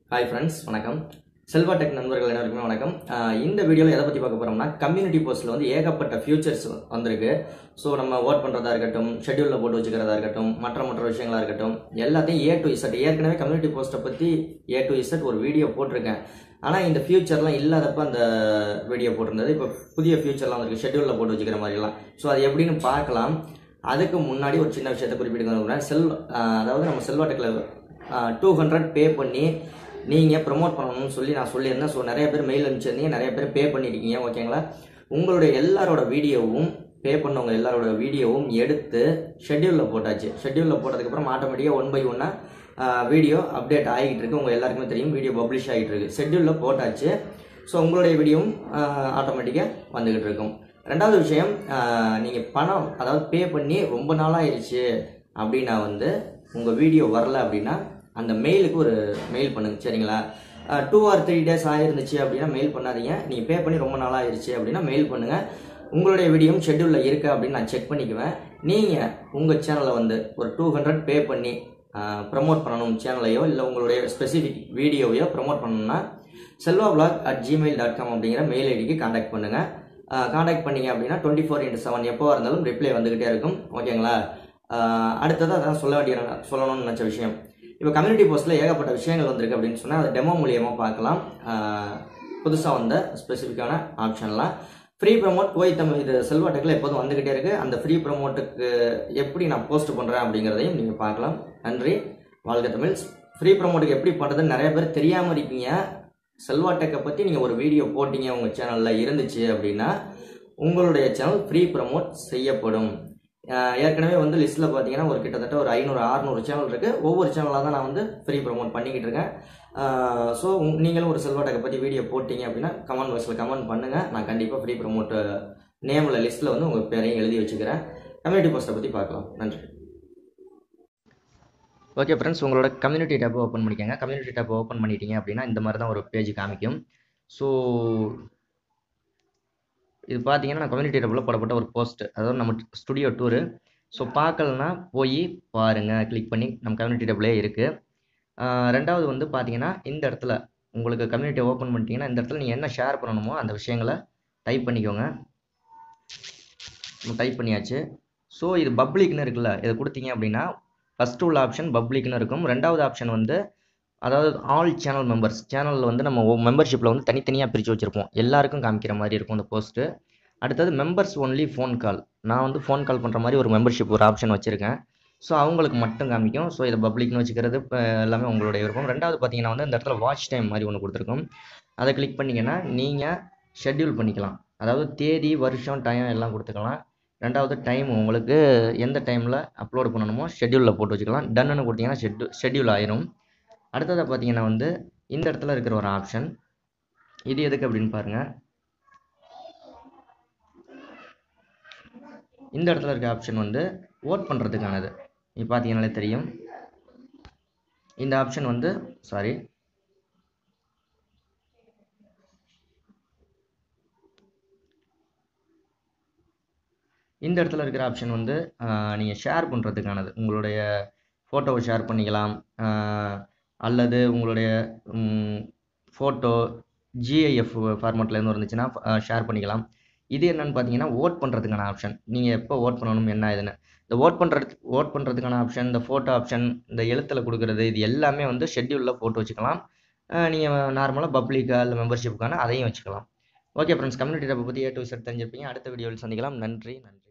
hi friends வணக்கம் Selva tech நண்பர்கள் எல்லாருக்குமே வணக்கம் ஆஹ் இந்த வீடியோவில் எதை பற்றி பார்க்க போகிறோம்னா கம்யூனிட்டி போஸ்ட்டில் வந்து ஏகப்பட்ட ஃபியூச்சர்ஸ் வந்திருக்கு ஸோ நம்ம ஓட் பண்ணுறதா இருக்கட்டும் ஷெட்யூலில் போட்டு வச்சுக்கிறதா இருக்கட்டும் மற்ற மற்ற விஷயங்களா இருக்கட்டும் எல்லாத்தையும் ஏ டு இசட் ஏற்கனவே கம்யூனிட்டி போஸ்ட்டை பற்றி ஏ டு இசட் ஒரு வீடியோ போட்டிருக்கேன் ஆனால் இந்த ஃபியூச்சர்லாம் இல்லாதப்ப அந்த வீடியோ போட்டிருந்தது இப்போ புதிய ஃபியூச்சர்லாம் வந்திருக்கு ஷெட்யூலில் போட்டு வச்சுக்கிற மாதிரிலாம் ஸோ அது எப்படின்னு பார்க்கலாம் அதுக்கு முன்னாடி ஒரு சின்ன விஷயத்தை குறிப்பிட்டு செல் ஆஹ் அதாவது நம்ம செல்வா டெக்கில் டூ ஹண்ட்ரட் பே பண்ணி நீங்கள் ப்ரொமோட் பண்ணணும்னு சொல்லி நான் சொல்லியிருந்தேன் ஸோ நிறைய பேர் மெயில் அனுப்பிச்சிருந்தீங்க நிறைய பேர் பே பண்ணியிருக்கீங்க ஓகேங்களா உங்களுடைய எல்லாரோட வீடியோவும் பே பண்ணவங்க எல்லாரோட வீடியோவும் எடுத்து ஷெட்யூலில் போட்டாச்சு ஷெட்யூலில் போட்டதுக்கப்புறம் ஆட்டோமேட்டிக்காக ஒன் பை ஒன்னாக வீடியோ அப்டேட் ஆகிட்டு இருக்கு உங்கள் எல்லாருக்குமே தெரியும் வீடியோ பப்ளிஷ் ஆகிட்டு இருக்கு ஷெட்யூலில் போட்டாச்சு ஸோ உங்களுடைய வீடியோவும் ஆட்டோமேட்டிக்காக வந்துக்கிட்டு இருக்கும் ரெண்டாவது விஷயம் நீங்கள் பணம் அதாவது பே பண்ணி ரொம்ப நாளாயிருச்சு அப்படின்னா வந்து உங்கள் வீடியோ வரல அப்படின்னா அந்த மெயிலுக்கு ஒரு மெயில் பண்ணுங்க சரிங்களா டூ ஆர் த்ரீ டேஸ் ஆயிருந்துச்சு அப்படின்னா மெயில் பண்ணாதீங்க நீங்கள் பே பண்ணி ரொம்ப நாள் ஆயிருச்சு அப்படின்னா மெயில் பண்ணுங்கள் உங்களுடைய வீடியோவும் ஷெட்யூலில் இருக்கு அப்படின்னு நான் செக் பண்ணிக்குவேன் நீங்கள் உங்கள் சேனலை வந்து ஒரு டூ ஹண்ட்ரட் பே பண்ணி ப்ரமோட் பண்ணணும் சேனலையோ இல்லை உங்களுடைய ஸ்பெசிஃபிக் வீடியோவையோ ப்ரமோட் பண்ணணும்னா Selva blog at Gmail dot com அப்படிங்கிற மெயில் ஐடிக்கு காண்டாக்ட் பண்ணுங்கள் காண்டாக்ட் பண்ணீங்க அப்படின்னா டுவெண்ட்டி ஃபோர் இன்ட்டு செவன் எப்போ இருந்தாலும் ரிப்ளை வந்துக்கிட்டே இருக்கும் ஓகேங்களா அடுத்தது அதான் சொல்ல வேண்டிய சொல்லணும்னு நினச்ச விஷயம் இப்போ கம்யூனிட்டி போஸ்ட்டில் ஏகப்பட்ட விஷயங்கள் வந்திருக்கு அப்படின்னு சொன்னால் அதை டெமோ மூலியமாக பார்க்கலாம் புதுசாக வந்த ஸ்பெசிஃபிக்கான ஆப்ஷன்லாம் ஃப்ரீ ப்ரமோட் போய் தமிழ் இது செல்வா டெக்கில் எப்போதும் வந்துக்கிட்டே இருக்குது அந்த ஃப்ரீ ப்ரமோட்டுக்கு எப்படி நான் போஸ்ட் பண்ணுறேன் அப்படிங்கிறதையும் நீங்கள் பார்க்கலாம் நன்றி வாழ்க தமிழ் ஃப்ரீ ப்ரமோட்டுக்கு எப்படி பண்ணுறதுன்னு நிறைய பேர் தெரியாமல் இருக்கீங்க செல்வா டெக்கை பற்றி நீங்கள் ஒரு வீடியோ போட்டீங்க உங்கள் சேனலில் இருந்துச்சு அப்படின்னா உங்களுடைய சேனல் ஃப்ரீ ப்ரமோட் செய்யப்படும் ஏற்கனவே வந்து லிஸ்ட்டில் பார்த்தீங்கன்னா ஒரு கிட்டத்தட்ட ஒரு ஐநூறு அறுநூறு சேனல் இருக்குது ஒவ்வொரு சேனலாக தான் நான் வந்து ஃப்ரீ ப்ரமோட் பண்ணிக்கிட்டு இருக்கேன் ஸோ நீங்களும் ஒரு செல்வா டெக்கை பற்றி வீடியோ போட்டிங்க அப்படின்னா கமெண்ட் பாக்ஸில் கமெண்ட் பண்ணுங்கள் நான் கண்டிப்பாக ஃப்ரீ ப்ரமோட் நேமில் லிஸ்ட்டில் வந்து உங்கள் பேரையும் எழுதி வச்சுக்கிறேன் கம்யூனிட்டி போஸ்ட்டை பற்றி பார்க்கலாம் நன்றி ஓகே ஃப்ரெண்ட்ஸ் உங்களோட கம்யூனிட்டி டேப்பை ஓப்பன் பண்ணிக்கோங்க கம்யூனிட்டி டேப்பை ஓப்பன் பண்ணிட்டீங்க அப்படின்னா இந்த மாதிரி தான் ஒரு பேஜ் காமிக்கும் ஸோ இது பார்த்தீங்கன்னா நான் கம்யூனிட்டி டேப்பில் போடப்பட்ட ஒரு போஸ்ட் அதாவது நம்ம ஸ்டுடியோ டூரு ஸோ பார்க்கலனா போய் பாருங்கள் கிளிக் பண்ணி நம்ம கம்யூனிட்டி டேப்பிலே இருக்குது ரெண்டாவது வந்து பார்த்தீங்கன்னா இந்த இடத்துல உங்களுக்கு கம்யூனிட்டி ஓப்பன் பண்ணிட்டீங்கன்னா இந்த இடத்துல நீங்கள் என்ன ஷேர் பண்ணணுமோ அந்த விஷயங்களை டைப் பண்ணிக்கோங்க டைப் பண்ணியாச்சு ஸோ இது பப்ளிக்னு இருக்குல்ல இதை கொடுத்தீங்க அப்படின்னா ஃபஸ்ட்டு உள்ள ஆப்ஷன் பப்ளிக்னு இருக்கும் ரெண்டாவது ஆப்ஷன் வந்து அதாவது ஆல் சேனல் மெம்பர்ஸ் சேனலில் வந்து நம்ம மெம்பர்ஷிப்பில் வந்து தனித்தனியாக பிரித்து வச்சுருப்போம் எல்லாருக்கும் காமிக்கிற மாதிரி இருக்கும் இந்த போஸ்ட்டு அடுத்தது மெம்பர்ஸ் ஒன்லி ஃபோன் கால் நான் வந்து ஃபோன் கால் பண்ணுற மாதிரி ஒரு மெம்பர்ஷிப் ஒரு ஆப்ஷன் வச்சுருக்கேன் ஸோ அவங்களுக்கு மட்டும் காமிக்கும் ஸோ இதை பப்ளிக்னு வச்சுக்கிறது எல்லாமே உங்களுடைய விருப்பம் ரெண்டாவது பார்த்தீங்கன்னா வந்து இந்த இடத்துல வாட்ச் டைம் மாதிரி ஒன்று கொடுத்துருக்கோம் அதை கிளிக் பண்ணிங்கன்னா நீங்கள் ஷெட்யூல் பண்ணிக்கலாம் அதாவது தேதி வருஷம் டைம் எல்லாம் கொடுத்துக்கலாம் ரெண்டாவது டைம் உங்களுக்கு எந்த டைமில் அப்லோட் பண்ணணுமோ ஷெட்யூலில் போட்டு வச்சுக்கலாம் டன்னு கொடுத்தீங்கன்னா ஷெட்யூ ஷெட்யூல் ஆயிரும் அடுத்ததை பார்த்தீங்கன்னா வந்து இந்த இடத்துல இருக்கிற ஒரு ஆப்ஷன் இது எதுக்கு அப்படின்னு பாருங்கள் இந்த இடத்துல இருக்க ஆப்ஷன் வந்து ஓட் பண்ணுறதுக்கானது இது பார்த்தீங்கனாலே தெரியும் இந்த ஆப்ஷன் வந்து சாரி இந்த இடத்துல இருக்கிற ஆப்ஷன் வந்து நீங்கள் ஷேர் பண்ணுறதுக்கானது உங்களுடைய ஃபோட்டோவை ஷேர் பண்ணிக்கலாம் அல்லது உங்களுடைய ஃபோட்டோ ஜிஐஎஃப் ஃபார்மேட்லேருந்து இருந்துச்சுன்னா ஷேர் பண்ணிக்கலாம் இது என்னென்னு பார்த்தீங்கன்னா ஓட் பண்ணுறதுக்கான ஆப்ஷன் நீங்கள் எப்போ ஓட் பண்ணணும் என்ன இதுன்னு இந்த ஓட் பண்ணுறது ஓட் பண்ணுறதுக்கான ஆப்ஷன் இந்த ஃபோட்டோ ஆப்ஷன் இந்த எழுத்தில் கொடுக்குறது இது எல்லாமே வந்து ஷெட்யூலில் போட்டு வச்சுக்கலாம் நீங்கள் நார்மலாக பப்ளிக்காக இல்லை மெம்பர்ஷிப்புக்கான அதையும் வச்சுக்கலாம் ஓகே ஃப்ரெண்ட்ஸ் கம்யூனிட்டி டப்பை பற்றி ஏ டு செட் தெரிஞ்சிருப்பீங்க அடுத்த வீடியோவில் சந்திக்கலாம் நன்றி நன்றி